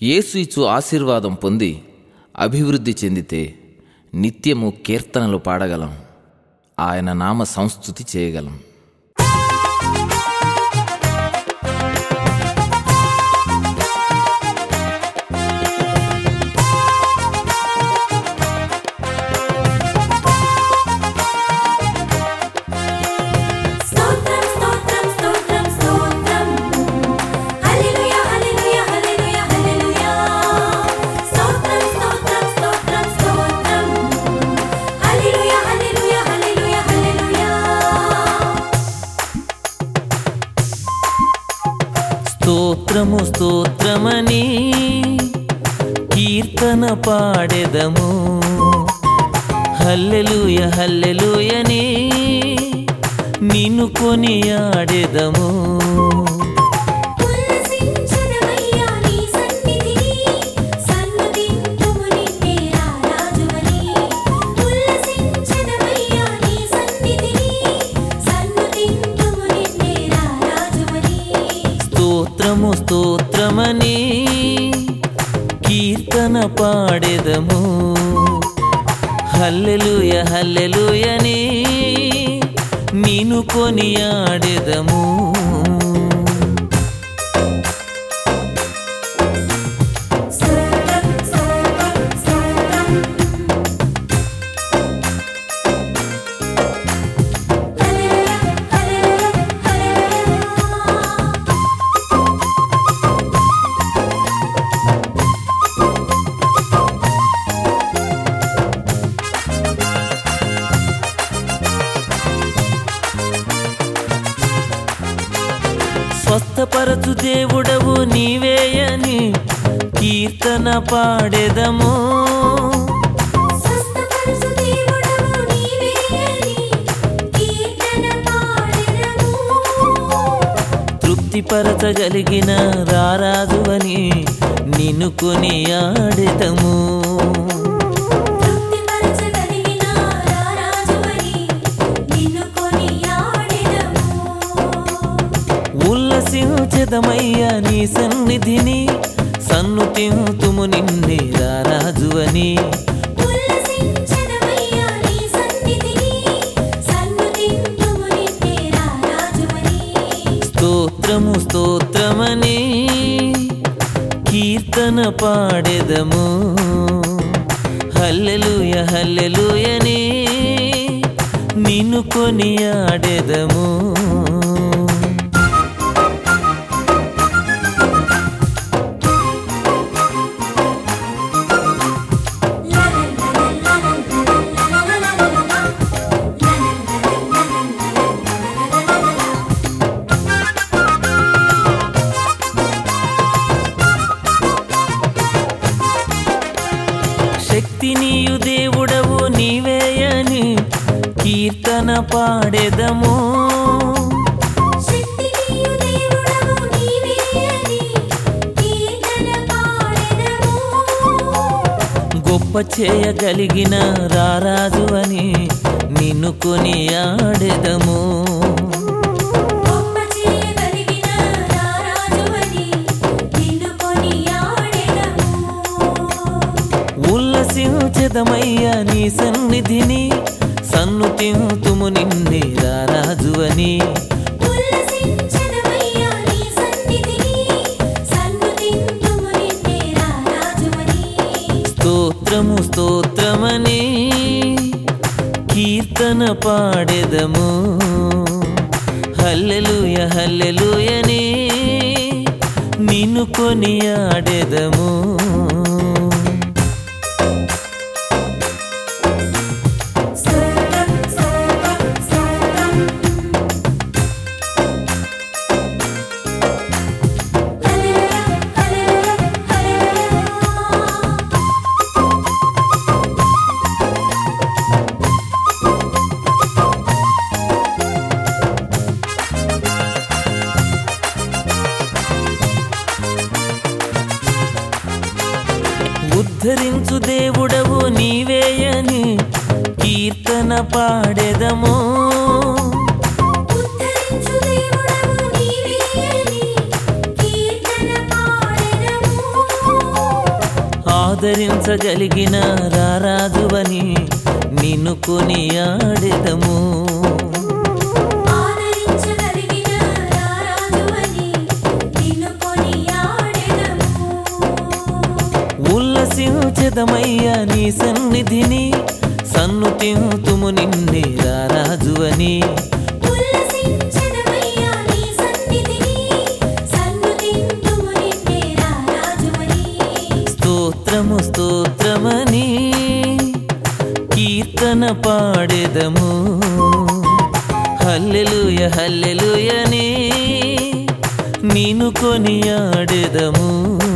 యేసు ఇచ్చు ఆశీర్వాదం పొంది అభివృద్ధి చెందితే నిత్యము కీర్తనలు పాడగలం ఆయన నామ సంస్థుతి చేయగలం స్తోత్రం స్తోత్రం స్తోత్రం స్తోత్రం హల్లెలూయా హల్లెలూయా హల్లెలూయా హల్లెలూయా స్తోత్రం స్తోత్రం స్తోత్రం స్తోత్రం హల్లెలూయా హల్లెలూయా హల్లెలూయా హల్లెలూయా స్తోత్రము స్తోత్రమని కీర్తన పాడెదము హల్లెలూయ హల్లెలూయని నిన్ను కొనియాడెదము ఉల్లసించదమయ్యా నీ సన్నిధిని సన్నుతింతుము నిన్నే రారాజువని ఉల్లసించదమయ్యా నీ సన్నిధిని సన్నుతింతుము నిన్నే రారాజువని స్తోత్రము స్తోత్రమని కీర్తన పాడెదము హల్లెలూయ హల్లెలూయని నిన్ను కొనియాడెదము స్తోత్రం స్తోత్రం స్తోత్రం హల్లెలూయా హల్లెలూయా హల్లెలూయా స్వస్థపరచు దేవుడవు నీవేయని కీర్తన పాడెదము స్వస్థపరచు దేవుడవు నీవేయని కీర్తన పాడెదము తృప్తిపరచగలిగిన రారాజువని నిన్ను కొనియాడెదము తృప్తిపరచగలిగిన రారాజువని నిన్ను కొనియాడెదము ఉల్లసించదమయ్యా నీ సన్నిధిని సన్నుతింతుము నిన్నే రారాజువని ఉల్లసించదమయ్యా నీ సన్నిధిని సన్నుతింతుము నిన్నే రారాజువని స్తోత్రము స్తోత్రమని కీర్తన పాడెదము హల్లెలూయ హల్లెలూయని నిన్ను కొనియాడెదము శక్తి నీయు దేవుడవు నీవేయని కీర్తన పాడెదము శక్తినీయు దేవుడవు నీవేయని కీర్తన పాడెదము గొప్ప చేయగలిగిన రారాజు అని నిన్ను కొనియాడెదము గొప్ప చేయగలిగిన రారాజువని నిన్ను కొనియాడెదము ఉల్లసించదమయ్యా నీ సన్నిధిని సన్నుతింతుము నిన్నే రారాజువని ఉల్లసించదమయ్యా నీ సన్నిధిని సన్నుతింతుము నిన్నే రారాజువని స్తోత్రము స్తోత్రమని కీర్తన పాడెదము హల్లెలూయ హల్లెలూయని నిన్ను కొనియాడెదము స్తోత్రం స్తోత్రం స్తోత్రం హల్లెలూయా హల్లెలూయా హల్లెలూయా ఉద్ధరించు దేవుడవు నీవేయని కీర్తన పాడెదము ఉద్ధరించు దేవుడవు నీవే అని కీర్తన పాడెదము ఆదరించగలిగిన రారాజువని నిన్ను కొనియాడెదము ఆదరించగలిగిన రారాజువని నిన్ను కొనియాడెదము ఉల్లసించదమయ్యా నీ సన్నిధిని సన్నుతింతుము నిన్నే రారాజువని ఉల్లసించదమయ్యా నీ సన్నిధిని సన్నుతింతుము నిన్నే రారాజువని స్తోత్రము స్తోత్రమని కీర్తన పాడెదము హల్లెలూయ హల్లెలూయని నిన్ను కొనియాడెదము